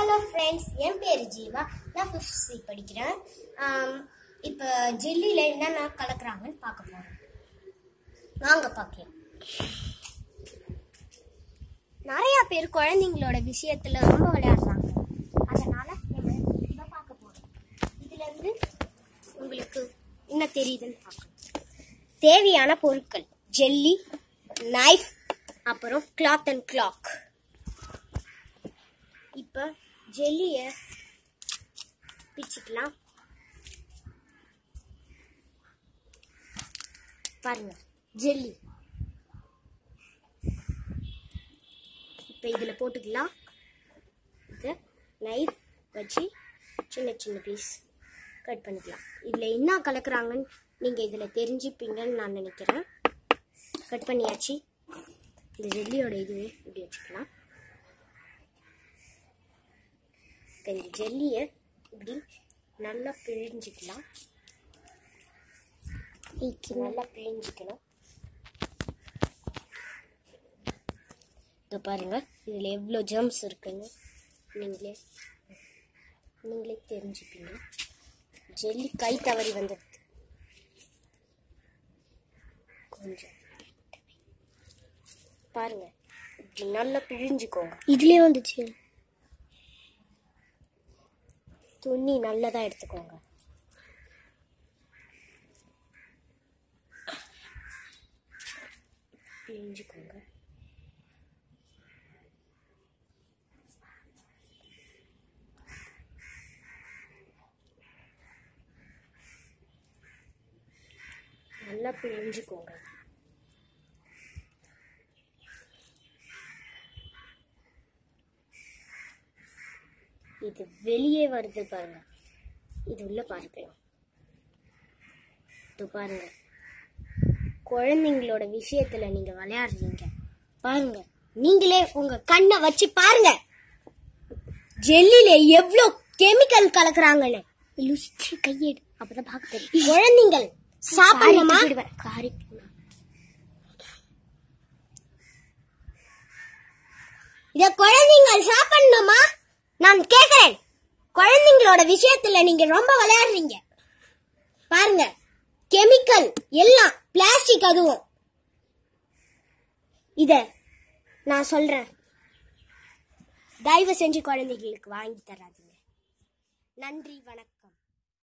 hello friends என் பேர் ஜீவா நான் fifth C படிக்கிறேன் இப்போ ஜெல்லியில் என்னென்ன கலக்குறாங்கன்னு பார்க்க போகிறோம் வாங்க பார்க்கலாம் நிறையா பேர் குழந்தைங்களோட விஷயத்தில் ரொம்ப விளையாடுறாங்க அதனால் நம்ம இதை பார்க்க போகிறோம் இதுலேருந்து உங்களுக்கு என்ன தெரியுதுன்னு பார்க்கணும் தேவையான பொருட்கள் ஜெல்லி நைஃப் அப்புறம் கிளாத் அண்ட் கிளாக் இப்போ ஜெல்லியை பிச்சுக்கலாம் பாருங்க ஜெல்லி இப்போ இதில் போட்டுக்கலாம் இது நைஃப் வச்சு சின்ன சின்ன பீஸ் கட் பண்ணிக்கலாம் இதில் என்ன கலக்குறாங்கன்னு நீங்கள் இதில் தெரிஞ்சுப்பீங்கன்னு நான் நினைக்கிறேன் கட் பண்ணியாச்சு இந்த ஜெல்லியோட இதுவே இப்படி வச்சுக்கலாம் இப்போ இந்த ஜெல்லியை இப்படி நல்லா பிழிஞ்சிக்கலாம் நல்லா பிழிஞ்சிக்கணும் இதோ பாருங்க இதில் எவ்வளோ ஜெர்ம்ஸ் இருக்குன்னு நீங்களே நீங்களே தெரிஞ்சுப்பீங்க ஜெல்லி கை தவறி வந்துடுது கொஞ்சம் பாருங்க இப்படி நல்லா பிழிஞ்சுக்கோங்க இதுலயே வந்துச்சு துணி நல்லதா எடுத்துக்கோங்க பிழிஞ்சுக்கோங்க நல்லா பிழிஞ்சுக்கோங்க இது வெளியே வருது பாருங்க இது உள்ள பார்க்கலாம் இது பாருங்க குழந்தைங்களோட விஷயத்துல நீங்க விளையாடுறீங்க பாருங்க நீங்களே உங்க கண்ணை வச்சு பாருங்க ஜெல்லில எவ்வளோ கெமிக்கல் கலக்குறாங்கன்னு லுஸ்ட்ரி கையெடு அப்பதான் பார்க்க தெரியும் குழந்தைங்கள் சாப்பிடணுமா காரி இத குழந்தைங்கள் சாப்பிடணுமா நான் கேக்குறேன் குழந்தைங்களோட விஷயத்துல நீங்க ரொம்ப விளையாடுறீங்க பாருங்க கெமிக்கல் எல்லாம் பிளாஸ்டிக் அதுவும் இத நான் சொல்றேன் தயவு செஞ்சு குழந்தைகளுக்கு வாங்கி தராதீங்க நன்றி வணக்கம்